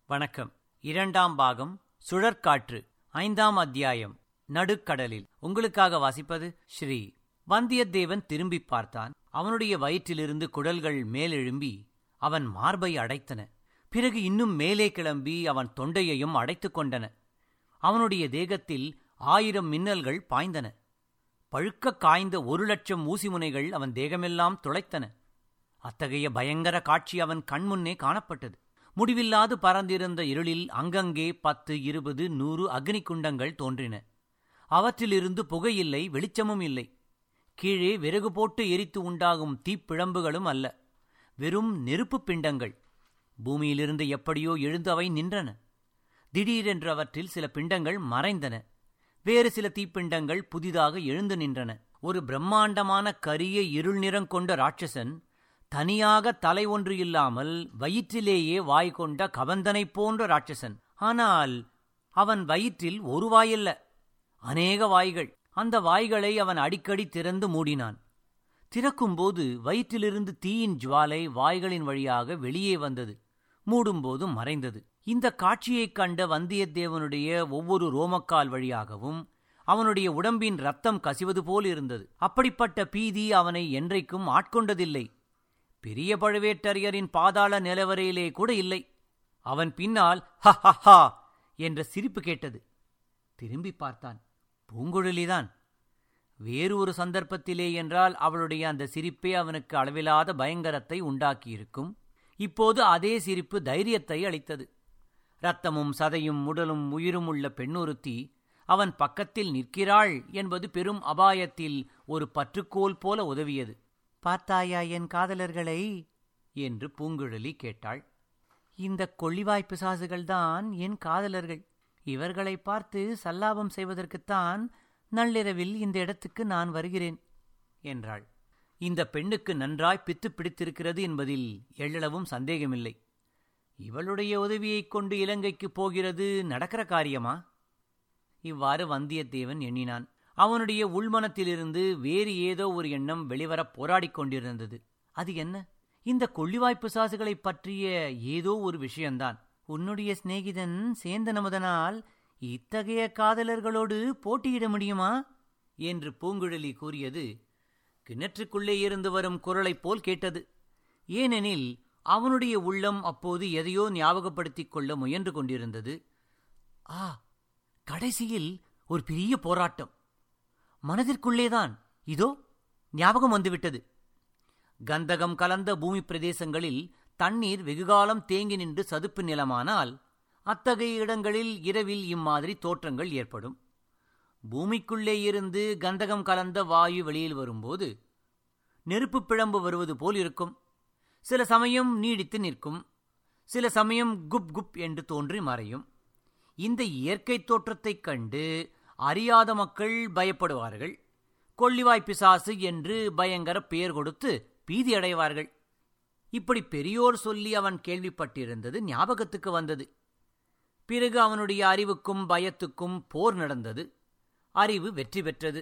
வணக்கம் இரண்டாம் பாகம் சுழற்காற்று ஐந்தாம் அத்தியாயம் நடுக்கடலில் உங்களுக்காக வாசிப்பது ஸ்ரீ வந்தியத்தேவன் திரும்பி பார்த்தான் அவனுடைய வயிற்றிலிருந்து குடல்கள் மேலெழும்பி அவன் மார்பை அடைத்தன பிறகு இன்னும் மேலே கிளம்பி அவன் தொண்டையையும் அடைத்துக் கொண்டன அவனுடைய தேகத்தில் ஆயிரம் மின்னல்கள் பாய்ந்தன பழுக்கக் காய்ந்த ஒரு லட்சம் ஊசி முனைகள் அவன் தேகமெல்லாம் துளைத்தன அத்தகைய பயங்கர காட்சி அவன் கண்முன்னே காணப்பட்டது முடிவில்லாது பறந்திருந்த இருளில் அங்கங்கே பத்து இருபது நூறு அக்னி குண்டங்கள் தோன்றின அவற்றிலிருந்து புகையில்லை வெளிச்சமும் இல்லை கீழே விறகு போட்டு எரித்து உண்டாகும் தீப்பிழம்புகளும் அல்ல வெறும் நெருப்புப் பிண்டங்கள் பூமியிலிருந்து எப்படியோ எழுந்து அவை நின்றன திடீரென்று அவற்றில் சில பிண்டங்கள் மறைந்தன வேறு சில தீப்பிண்டங்கள் புதிதாக எழுந்து நின்றன ஒரு பிரம்மாண்டமான கரிய இருள் நிறம் கொண்ட ராட்சசன் தனியாக தலை ஒன்று இல்லாமல் வயிற்றிலேயே வாய் கொண்ட கபந்தனைப் போன்ற ராட்சசன் ஆனால் அவன் வயிற்றில் ஒரு வாயல்ல அநேக வாய்கள் அந்த வாய்களை அவன் அடிக்கடி திறந்து மூடினான் திறக்கும்போது வயிற்றிலிருந்து தீயின் ஜுவாலை வாய்களின் வழியாக வெளியே வந்தது மூடும்போது மறைந்தது இந்த காட்சியைக் கண்ட வந்தியத்தேவனுடைய ஒவ்வொரு ரோமக்கால் வழியாகவும் அவனுடைய உடம்பின் ரத்தம் கசிவது போல் இருந்தது அப்படிப்பட்ட பீதி அவனை என்றைக்கும் ஆட்கொண்டதில்லை பெரிய பழுவேட்டரையரின் பாதாள நிலவரையிலே கூட இல்லை அவன் பின்னால் ஹ ஹ ஹா என்ற சிரிப்பு கேட்டது திரும்பி பார்த்தான் பூங்குழலிதான் வேறு ஒரு சந்தர்ப்பத்திலே என்றால் அவளுடைய அந்த சிரிப்பே அவனுக்கு அளவிலாத பயங்கரத்தை உண்டாக்கியிருக்கும் இப்போது அதே சிரிப்பு தைரியத்தை அளித்தது இரத்தமும் சதையும் உடலும் உயிரும் உள்ள பெண்ணொருத்தி அவன் பக்கத்தில் நிற்கிறாள் என்பது பெரும் அபாயத்தில் ஒரு பற்றுக்கோல் போல உதவியது பார்த்தாயா என் காதலர்களை என்று பூங்குழலி கேட்டாள் இந்த கொள்ளிவாய் பிசாசுகள்தான் என் காதலர்கள் இவர்களை பார்த்து சல்லாபம் செய்வதற்குத்தான் நள்ளிரவில் இந்த இடத்துக்கு நான் வருகிறேன் என்றாள் இந்த பெண்ணுக்கு நன்றாய் பித்து பிடித்திருக்கிறது என்பதில் எள்ளளவும் சந்தேகமில்லை இவளுடைய உதவியைக் கொண்டு இலங்கைக்கு போகிறது நடக்கிற காரியமா இவ்வாறு வந்தியத்தேவன் எண்ணினான் அவனுடைய உள்மனத்திலிருந்து வேறு ஏதோ ஒரு எண்ணம் வெளிவரப் போராடிக் கொண்டிருந்தது அது என்ன இந்த கொள்ளிவாய்ப்பு சாசுகளைப் பற்றிய ஏதோ ஒரு விஷயம்தான் உன்னுடைய சிநேகிதன் சேந்தன் அமுதனால் இத்தகைய காதலர்களோடு போட்டியிட முடியுமா என்று பூங்குழலி கூறியது கிணற்றுக்குள்ளே இருந்து வரும் குரலைப் போல் கேட்டது ஏனெனில் அவனுடைய உள்ளம் அப்போது எதையோ ஞாபகப்படுத்திக் கொள்ள முயன்று கொண்டிருந்தது ஆ கடைசியில் ஒரு பெரிய போராட்டம் மனதிற்குள்ளேதான் இதோ ஞாபகம் வந்துவிட்டது கந்தகம் கலந்த பூமி பிரதேசங்களில் தண்ணீர் வெகுகாலம் தேங்கி நின்று சதுப்பு நிலமானால் அத்தகைய இடங்களில் இரவில் இம்மாதிரி தோற்றங்கள் ஏற்படும் பூமிக்குள்ளே இருந்து கந்தகம் கலந்த வாயு வெளியில் வரும்போது நெருப்பு பிழம்பு வருவது போல் இருக்கும் சில சமயம் நீடித்து நிற்கும் சில சமயம் குப் குப் என்று தோன்றி மறையும் இந்த இயற்கை தோற்றத்தைக் கண்டு அறியாத மக்கள் பயப்படுவார்கள் கொள்ளிவாய் பிசாசு என்று பயங்கர பெயர் கொடுத்து பீதி அடைவார்கள் இப்படி பெரியோர் சொல்லி அவன் கேள்விப்பட்டிருந்தது ஞாபகத்துக்கு வந்தது பிறகு அவனுடைய அறிவுக்கும் பயத்துக்கும் போர் நடந்தது அறிவு வெற்றி பெற்றது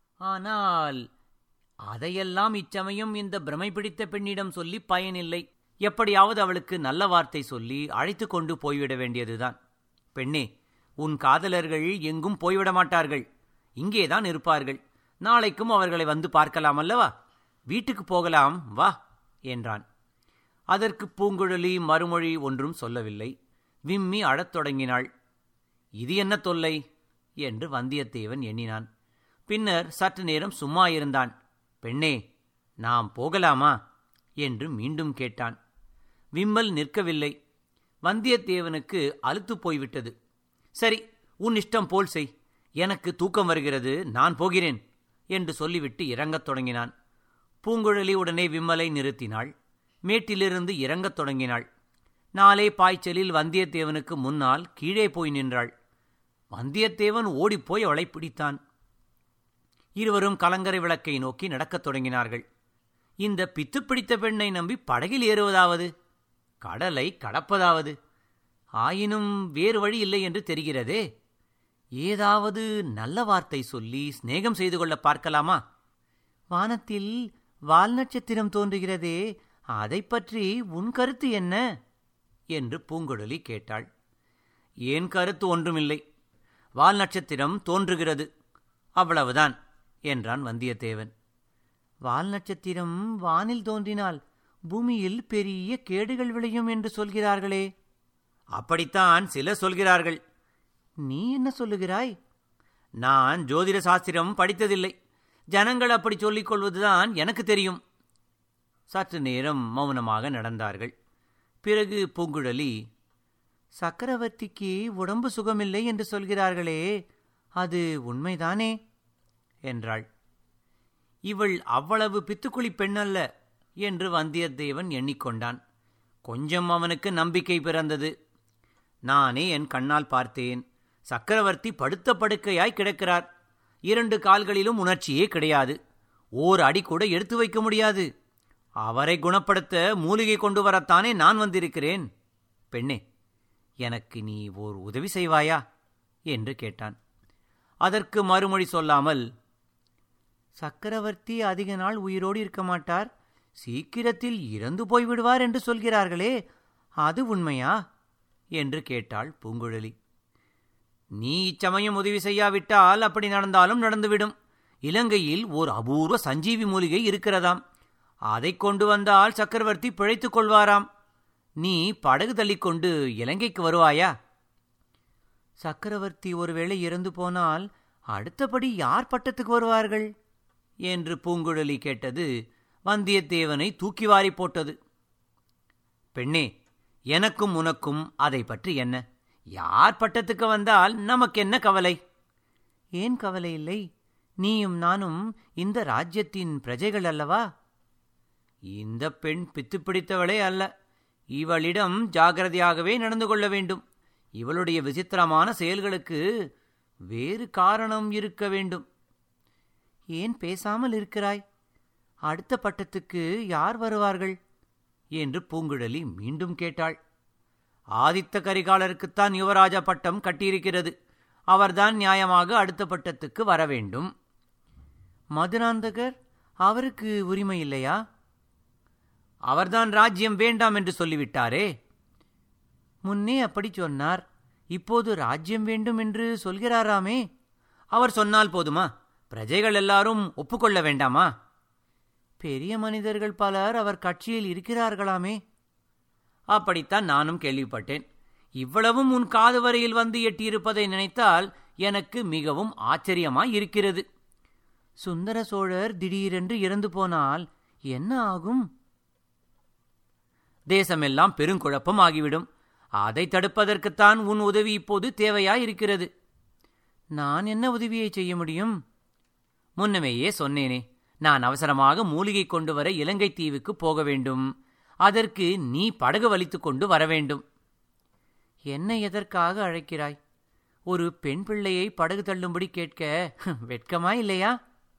ஆனால் அதையெல்லாம் இச்சமயம் இந்த பிரமை பிடித்த பெண்ணிடம் சொல்லி பயனில்லை எப்படியாவது அவளுக்கு நல்ல வார்த்தை சொல்லி அழைத்து கொண்டு போய்விட வேண்டியதுதான் பெண்ணே உன் காதலர்கள் எங்கும் போய்விட மாட்டார்கள் இங்கேதான் இருப்பார்கள் நாளைக்கும் அவர்களை வந்து பார்க்கலாம் அல்லவா வீட்டுக்கு போகலாம் வா என்றான் அதற்கு பூங்குழலி மறுமொழி ஒன்றும் சொல்லவில்லை விம்மி அழத் தொடங்கினாள் இது என்ன தொல்லை என்று வந்தியத்தேவன் எண்ணினான் பின்னர் சற்று நேரம் சும்மா இருந்தான் பெண்ணே நாம் போகலாமா என்று மீண்டும் கேட்டான் விம்மல் நிற்கவில்லை வந்தியத்தேவனுக்கு அலுத்து போய்விட்டது சரி உன் இஷ்டம் போல் செய் எனக்கு தூக்கம் வருகிறது நான் போகிறேன் என்று சொல்லிவிட்டு இறங்கத் தொடங்கினான் பூங்குழலி உடனே விம்மலை நிறுத்தினாள் மேட்டிலிருந்து இறங்கத் தொடங்கினாள் நாளே பாய்ச்சலில் வந்தியத்தேவனுக்கு முன்னால் கீழே போய் நின்றாள் வந்தியத்தேவன் ஓடிப்போய் அவளை பிடித்தான் இருவரும் கலங்கரை விளக்கை நோக்கி நடக்கத் தொடங்கினார்கள் இந்த பித்து பிடித்த பெண்ணை நம்பி படகில் ஏறுவதாவது கடலை கடப்பதாவது ஆயினும் வேறு வழி இல்லை என்று தெரிகிறதே ஏதாவது நல்ல வார்த்தை சொல்லி சிநேகம் செய்து கொள்ள பார்க்கலாமா வானத்தில் வால் நட்சத்திரம் தோன்றுகிறதே அதைப் பற்றி உன் கருத்து என்ன என்று பூங்குழலி கேட்டாள் ஏன் கருத்து ஒன்றுமில்லை வால் நட்சத்திரம் தோன்றுகிறது அவ்வளவுதான் என்றான் வந்தியத்தேவன் வால் நட்சத்திரம் வானில் தோன்றினால் பூமியில் பெரிய கேடுகள் விளையும் என்று சொல்கிறார்களே அப்படித்தான் சிலர் சொல்கிறார்கள் நீ என்ன சொல்லுகிறாய் நான் ஜோதிட சாஸ்திரம் படித்ததில்லை ஜனங்கள் அப்படி சொல்லிக் கொள்வதுதான் எனக்கு தெரியும் சற்று நேரம் மௌனமாக நடந்தார்கள் பிறகு பூங்குழலி சக்கரவர்த்திக்கு உடம்பு சுகமில்லை என்று சொல்கிறார்களே அது உண்மைதானே என்றாள் இவள் அவ்வளவு பித்துக்குளி பெண்ணல்ல என்று வந்தியத்தேவன் எண்ணிக்கொண்டான் கொஞ்சம் அவனுக்கு நம்பிக்கை பிறந்தது நானே என் கண்ணால் பார்த்தேன் சக்கரவர்த்தி படுத்த படுக்கையாய் கிடக்கிறார் இரண்டு கால்களிலும் உணர்ச்சியே கிடையாது ஓர் அடி கூட எடுத்து வைக்க முடியாது அவரை குணப்படுத்த மூலிகை கொண்டு வரத்தானே நான் வந்திருக்கிறேன் பெண்ணே எனக்கு நீ ஓர் உதவி செய்வாயா என்று கேட்டான் அதற்கு மறுமொழி சொல்லாமல் சக்கரவர்த்தி அதிக நாள் உயிரோடு இருக்க மாட்டார் சீக்கிரத்தில் இறந்து போய்விடுவார் என்று சொல்கிறார்களே அது உண்மையா என்று கேட்டாள் பூங்குழலி நீ இச்சமயம் உதவி செய்யாவிட்டால் அப்படி நடந்தாலும் நடந்துவிடும் இலங்கையில் ஓர் அபூர்வ சஞ்சீவி மூலிகை இருக்கிறதாம் அதைக் கொண்டு வந்தால் சக்கரவர்த்தி பிழைத்துக் கொள்வாராம் நீ படகு தள்ளிக்கொண்டு இலங்கைக்கு வருவாயா சக்கரவர்த்தி ஒருவேளை இறந்து போனால் அடுத்தபடி யார் பட்டத்துக்கு வருவார்கள் என்று பூங்குழலி கேட்டது வந்தியத்தேவனை தூக்கி வாரி போட்டது பெண்ணே எனக்கும் உனக்கும் அதை பற்றி என்ன யார் பட்டத்துக்கு வந்தால் நமக்கென்ன கவலை ஏன் கவலை இல்லை நீயும் நானும் இந்த ராஜ்யத்தின் பிரஜைகள் அல்லவா இந்த பெண் பித்து பிடித்தவளே அல்ல இவளிடம் ஜாகிரதையாகவே நடந்து கொள்ள வேண்டும் இவளுடைய விசித்திரமான செயல்களுக்கு வேறு காரணம் இருக்க வேண்டும் ஏன் பேசாமல் இருக்கிறாய் அடுத்த பட்டத்துக்கு யார் வருவார்கள் என்று பூங்குழலி மீண்டும் கேட்டாள் ஆதித்த கரிகாலருக்குத்தான் யுவராஜ பட்டம் கட்டியிருக்கிறது அவர்தான் நியாயமாக அடுத்த பட்டத்துக்கு வர வேண்டும் மதுராந்தகர் அவருக்கு உரிமை இல்லையா அவர்தான் ராஜ்யம் வேண்டாம் என்று சொல்லிவிட்டாரே முன்னே அப்படி சொன்னார் இப்போது ராஜ்யம் வேண்டும் என்று சொல்கிறாராமே அவர் சொன்னால் போதுமா பிரஜைகள் எல்லாரும் ஒப்புக்கொள்ள வேண்டாமா பெரிய மனிதர்கள் பலர் அவர் கட்சியில் இருக்கிறார்களாமே அப்படித்தான் நானும் கேள்விப்பட்டேன் இவ்வளவும் உன் காது வரையில் வந்து எட்டியிருப்பதை நினைத்தால் எனக்கு மிகவும் ஆச்சரியமாய் இருக்கிறது சுந்தர சோழர் திடீரென்று இறந்து போனால் என்ன ஆகும் தேசமெல்லாம் பெருங்குழப்பம் ஆகிவிடும் அதை தடுப்பதற்குத்தான் உன் உதவி இப்போது தேவையாயிருக்கிறது நான் என்ன உதவியை செய்ய முடியும் முன்னமேயே சொன்னேனே நான் அவசரமாக மூலிகை கொண்டு வர இலங்கை தீவுக்கு போக வேண்டும் அதற்கு நீ படகு வலித்துக் கொண்டு வர வேண்டும் என்ன எதற்காக அழைக்கிறாய் ஒரு பெண் பிள்ளையை படகு தள்ளும்படி கேட்க வெட்கமா இல்லையா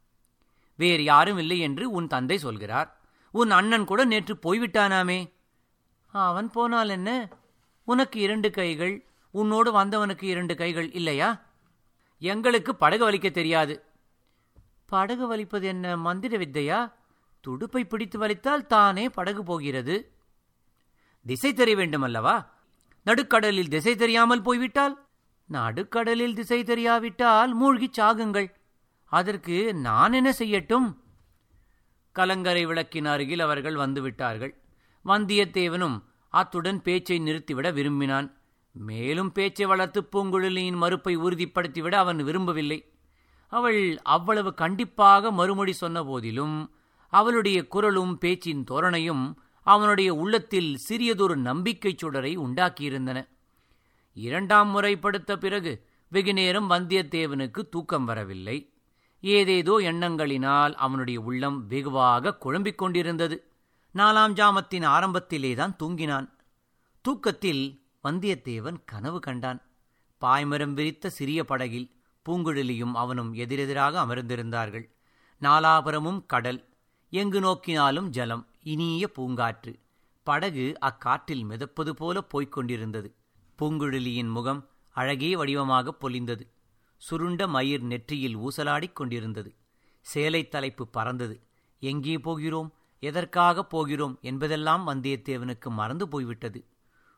வேறு யாரும் இல்லை என்று உன் தந்தை சொல்கிறார் உன் அண்ணன் கூட நேற்று போய்விட்டானாமே அவன் போனால் என்ன உனக்கு இரண்டு கைகள் உன்னோடு வந்தவனுக்கு இரண்டு கைகள் இல்லையா எங்களுக்கு படகு வலிக்க தெரியாது படகு வலிப்பது என்ன மந்திர வித்தையா துடுப்பை பிடித்து வலித்தால் தானே படகு போகிறது திசை தெரிய வேண்டுமல்லவா நடுக்கடலில் திசை தெரியாமல் போய்விட்டால் நடுக்கடலில் திசை தெரியாவிட்டால் மூழ்கிச் சாகுங்கள் அதற்கு நான் என்ன செய்யட்டும் கலங்கரை விளக்கின் அருகில் அவர்கள் வந்துவிட்டார்கள் வந்தியத்தேவனும் அத்துடன் பேச்சை நிறுத்திவிட விரும்பினான் மேலும் பேச்சை வளர்த்து பூங்குழலியின் மறுப்பை உறுதிப்படுத்திவிட அவன் விரும்பவில்லை அவள் அவ்வளவு கண்டிப்பாக மறுமொழி சொன்ன போதிலும் அவளுடைய குரலும் பேச்சின் தோரணையும் அவனுடைய உள்ளத்தில் சிறியதொரு நம்பிக்கைச் சுடரை உண்டாக்கியிருந்தன இரண்டாம் முறை படுத்த பிறகு வெகுநேரம் வந்தியத்தேவனுக்கு தூக்கம் வரவில்லை ஏதேதோ எண்ணங்களினால் அவனுடைய உள்ளம் வெகுவாக குழம்பிக் கொண்டிருந்தது நாலாம் ஜாமத்தின் ஆரம்பத்திலேதான் தூங்கினான் தூக்கத்தில் வந்தியத்தேவன் கனவு கண்டான் பாய்மரம் விரித்த சிறிய படகில் பூங்குழலியும் அவனும் எதிரெதிராக அமர்ந்திருந்தார்கள் நாலாபுரமும் கடல் எங்கு நோக்கினாலும் ஜலம் இனிய பூங்காற்று படகு அக்காற்றில் மிதப்பது போல போய்க் கொண்டிருந்தது பூங்குழலியின் முகம் அழகே வடிவமாக பொலிந்தது சுருண்ட மயிர் நெற்றியில் ஊசலாடிக் கொண்டிருந்தது சேலை தலைப்பு பறந்தது எங்கே போகிறோம் எதற்காக போகிறோம் என்பதெல்லாம் வந்தியத்தேவனுக்கு மறந்து போய்விட்டது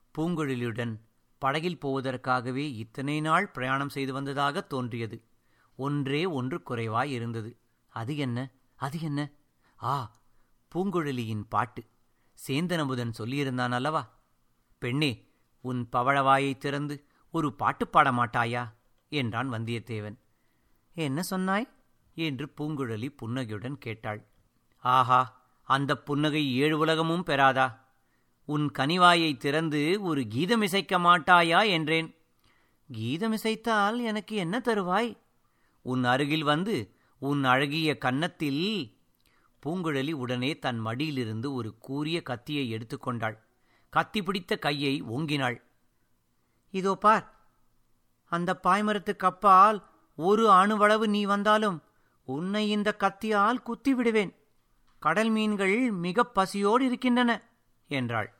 பூங்குழலியுடன் படகில் போவதற்காகவே இத்தனை நாள் பிரயாணம் செய்து வந்ததாக தோன்றியது ஒன்றே ஒன்று குறைவாய் இருந்தது அது என்ன அது என்ன ஆ பூங்குழலியின் பாட்டு சேந்தனமுதன் சொல்லியிருந்தான் அல்லவா பெண்ணே உன் பவழவாயைத் திறந்து ஒரு பாட்டு பாட மாட்டாயா என்றான் வந்தியத்தேவன் என்ன சொன்னாய் என்று பூங்குழலி புன்னகையுடன் கேட்டாள் ஆஹா அந்த புன்னகை ஏழு உலகமும் பெறாதா உன் கனிவாயை திறந்து ஒரு கீதம் இசைக்க மாட்டாயா என்றேன் கீதம் இசைத்தால் எனக்கு என்ன தருவாய் உன் அருகில் வந்து உன் அழகிய கன்னத்தில் பூங்குழலி உடனே தன் மடியிலிருந்து ஒரு கூரிய கத்தியை எடுத்துக்கொண்டாள் கத்தி பிடித்த கையை ஓங்கினாள் இதோ பார் அந்த பாய்மரத்துக்கு அப்பால் ஒரு அணுவளவு நீ வந்தாலும் உன்னை இந்த கத்தியால் குத்தி விடுவேன் கடல் மீன்கள் மிக பசியோடு இருக்கின்றன என்றாள்